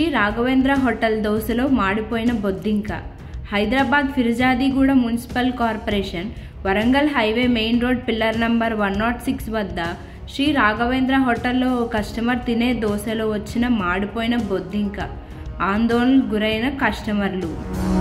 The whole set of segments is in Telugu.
రాఘవేంద్ర హోటల్ దోశలో మాడిపోయిన బొద్దింక Hyderabad Peerzadiguda municipal corporation Warangal highway main road pillar number one not six వద్ద శ్రీ రాఘవేంద్ర హోటల్లో ఓ కస్టమర్ తినే దోశలో వచ్చిన మాడిపోయిన బొద్దింక ఆందోళనకు గురైన కస్టమర్లు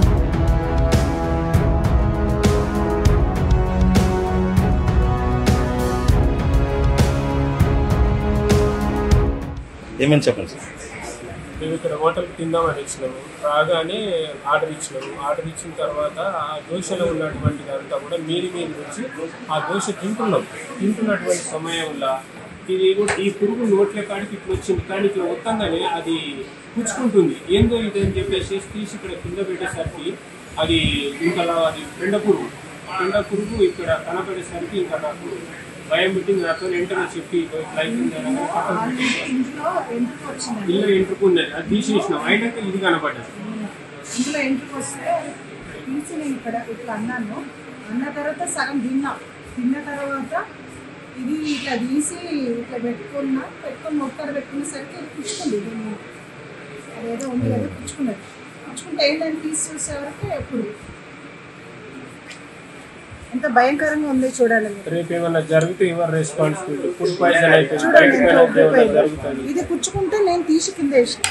ఏమని చెప్పండి సార్ మేము ఇక్కడ హోటల్కి తిందామని వచ్చినాము రాగానే ఆర్డర్ ఇచ్చినాము ఆర్డర్ ఇచ్చిన తర్వాత ఆ దోశలో ఉన్నటువంటి అంతా కూడా మీరి మీరి వచ్చి ఆ దోశ తింటున్నాం తింటున్నటువంటి సమయంలో ఇది కూడా ఈ పురుగు నోట్ల కాడికి ఇట్లా వచ్చింది కానీ ఇట్లా వస్తుందని అది పుచ్చుకుంటుంది ఏందో ఇది అని చెప్పేసి తీసి ఇక్కడ కింద పెట్టేసరికి అది ఇంకా అది పెండ పురుగు పెండ పురుగు ఇక్కడ కనపడేసరికి ఇంకా నాకు భయం పెట్టి నాతో వెంటనే చెప్పి ఇట్లా అయిపోయింది అనగానే పక్కన పెట్టేసాను. ఇంట్లో ఎంట్రుకు వచ్చిందండి ఇల్లు ఎంట్రుకున్నది అది తీసేసినాం అయినాక ఇది కనపడ్డది ఇంట్లో ఎంట్రుకు వస్తే తీసి నేను ఇక్కడ ఇట్లా అన్నాను అన్న తర్వాత సగం తిన్నా తిన్న తర్వాత ఇది ఇట్లా తీసి ఇట్లా పెట్టుకున్నా పెట్టుకొని మొక్కలు పెట్టుకునేసరికి ఇది పుచ్చుకుంది దీన్ని అదేదో ఉంది కదా పుచ్చుకున్నది పుచ్చుకుంటే ఏంటని తీసి చూసేవరకు ఎప్పుడు ఎంత భయంకరంగా ఉంది చూడాలి మీరు రేపు ఏమైనా జరిగితే ఎవరు రెస్పాన్సిబిలిటీ ఫుడ్ పాయిజన్ అయితే చూడండి ఎంత ఏమైనా ఉబ్బిపోయిందో. జరుగుతుంది ఇది పుచ్చుకుంటే నేను తీసి కింద వేసిన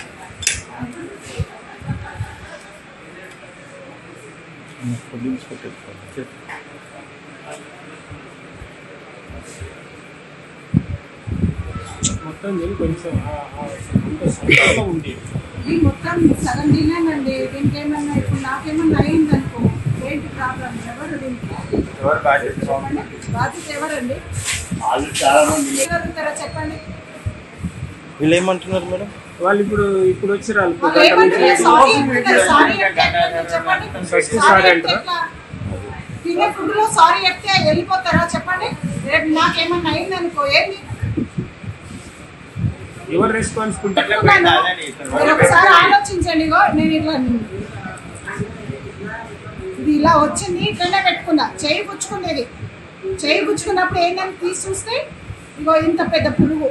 మొత్తం నేను కొంచెం ఆ- ఆ అంత సంతలో ఉంది ఇది మొత్తం సగం తిన్నానండి దీనికి ఏమన్నా ఇప్పుడు నాకేమన్నా అయింది అనుకో ఏంటి ప్రాబ్లం ఎవరు దీనికి చెప్పండి బాధ్యత ఎవరండి ఎవరుంటారో చెప్పండి వీళ్ళు ఏమంటున్నారు మేడం వాళ్ళు ఇప్పుడు ఇప్పుడు వచ్చి రాళ్ళు వాళ్ళు ఏమంటారు సారీ అంటారు, సారీ చెప్తే ఎట్లా చెప్పండి First సారీ sorry చెప్తే అంటారా? ఎట్లా? తినే ఫుడ్ లో సారీ చెప్తే వెళ్ళిపోతారా చెప్పండి రేపు నాకేమన్నా అయింది అనుకో ఏంటి ఎవరు రెస్పాన్సిబిలిటీ చెప్తున్నాను. మీరు ఒకసారి ఆలోచించండి ఇగో నేను ఇట్లా ఇది ఇలా వచ్చింది ఇట్లనే పెట్టుకున్నా చేయి పుచ్చుకునేది చేయి పుచ్చుకున్నప్పుడు ఏంటని తీసి చూస్తే ఇగో ఇంత పెద్ద పురుగు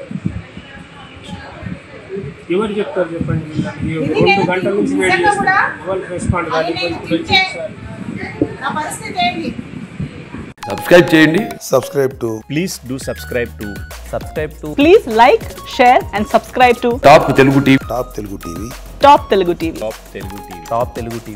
ఎవరు చెప్తారు చెప్పండి వీళ్ళకి? ఇది రెండు నేను గంటల నుంచి వెయిట్ నిజంగా కూడా చేస్తాను ఎవరు రెస్పాండ్ అది కాదు నేను ఇప్పుడు వచ్చి తింటే సార్ నా పరిస్థితి ఏంటి సబ్స్క్రైబ్ చేయండి subscribe to please do subscribe to subscribe to Please like, share, and subscribe to Top Telugu TV Top Telugu TV. Top Telugu TV. top telugu tv top telugu tv